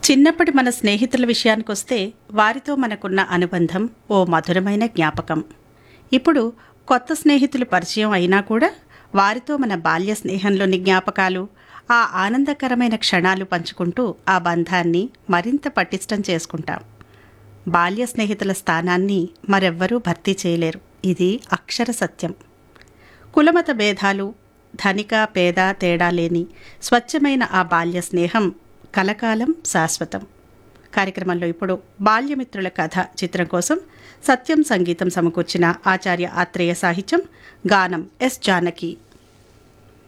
చిన్నప్పటి మన స్నేహితుల విషయానికొస్తే వారితో మనకున్న అనుబంధం ఓ మధురమైన జ్ఞాపకం ఇప్పుడు కొత్త స్నేహితులు పరిచయం అయినా కూడా వారితో మన బాల్య స్నేహంలోని జ్ఞాపకాలు ఆ ఆనందకరమైన క్షణాలు పంచుకుంటూ ఆ బంధాన్ని మరింత పటిష్టం చేసుకుంటాం బాల్య స్నేహితుల స్థానాన్ని మరెవ్వరూ భర్తీ చేయలేరు ఇది అక్షర సత్యం కులమత భేదాలు ధనిక పేద తేడా లేని స్వచ్ఛమైన ఆ బాల్య స్నేహం కలకాలం శాశ్వతం కార్యక్రమంలో ఇప్పుడు బాల్యమిత్రుల కథ చిత్రం కోసం సత్యం సంగీతం సమకూర్చిన ఆచార్య ఆత్రేయ సాహిత్యం గానం ఎస్ జానకి